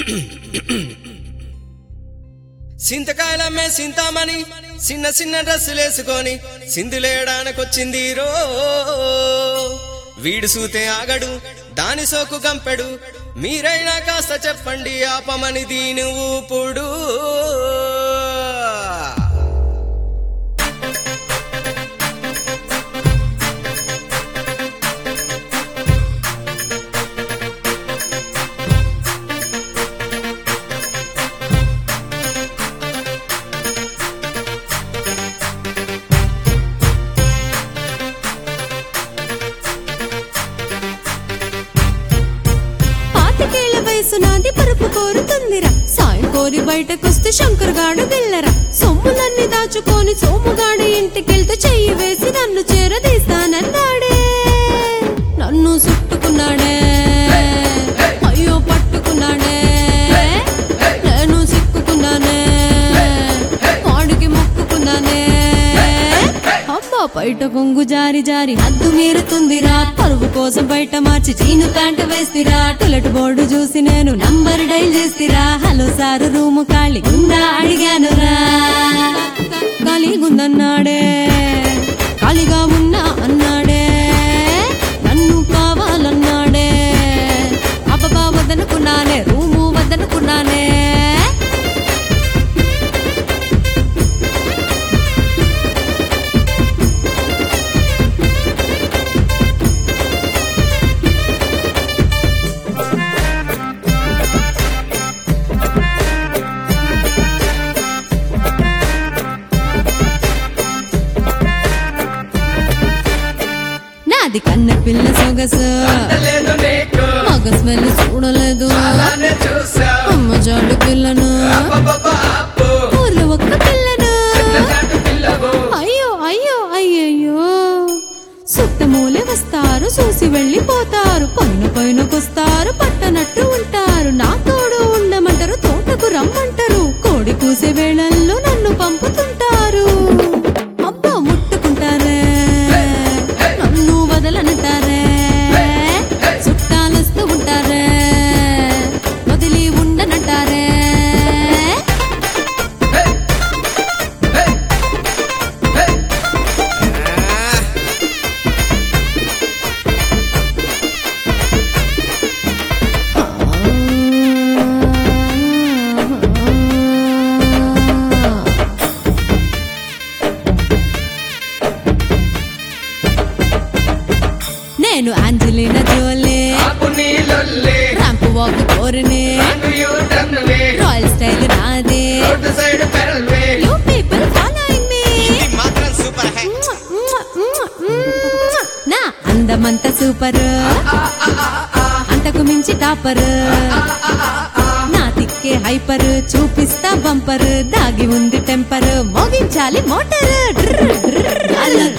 సింతకాయలమ్మే సింతామణి చిన్న చిన్న డ్రెస్సులేసుకొని సింధులేయడానికొచ్చింది రో వీడు సూతే ఆగడు దాని సోకు గంపెడు మీరైనా కాస్త చెప్పండి ఆపమని దీని ఊపుడు పాతికేళ్ల వయసు నాది పరుపు కోరుతుందిరా సాయం కోరి బయటకొస్తే శంకర్ గాడు గెల్లరా సొమ్ములన్నీ దాచుకొని సోముగాడు ఇంటికెళ్తే చెయ్యి వేసి నన్ను చేరదీస్తానన్నాడే నన్ను చుట్టుకున్నాడే అయ్యో పట్టుకున్నాడే నేను సిక్కుకున్నానే వాడికి మొక్కుకున్నానే అబ్బా బయట కొంగు జారి జారి హద్దు మీరుతుందిరా పరువు కోసం బయట మార్చి చీను ప్యాంటు వేస్తిరా టులెట్ బోర్డు చూసి నేను నంబర్ డైల్ చేస్తిరా హలో సారు రూము ఖాళీ ఉందా అడిగానురా ఖాళీగుందన్నాడే ఖాళీగా ఉన్నా అన్నాడే నన్ను కావాలన్నాడే అబ్బా వద్దనుకున్నానే రూము వద్దనుకున్నానే నాది కన్న పిల్ల సొగసు మగ స్మెల్ చూడలేదు అమ్మ జాడు పిల్లను ఊర్లో ఒక్క పిల్లను అయ్యో అయ్యో అయ్యయ్యో సుత్తమూలే వస్తారు చూసి వెళ్ళిపోతారు పైన పైనకొస్తారు పట్టనట్టు ఉంటారు నా తోడు ఉండమంటారు తోటకు రమ్మంటారు కోడి కూసే వేళల్లో నన్ను పంపుతుంటారు అబ్బా ముట్టుకుంటారే నన్ను వదలనంటారే చుట్టాలొస్తూ ఉంటారే వదిలి ఉండనంటారే నేను ఆంజలీనా జోలే ర్యాంప్ వాక్ కోరనే రాయల్ స్టైల్ నాదే యూ పీపుల్ ఫాలోయింగ్ మీ మాత్రం సూపర్ హై నా అందమంత సూపర్ అంతకు మించి టాపర్ నా తిక్కే హైపర్ చూపిస్తా బంపర్ దాగి ఉంది టెంపర్ మోగించాలి మోటార్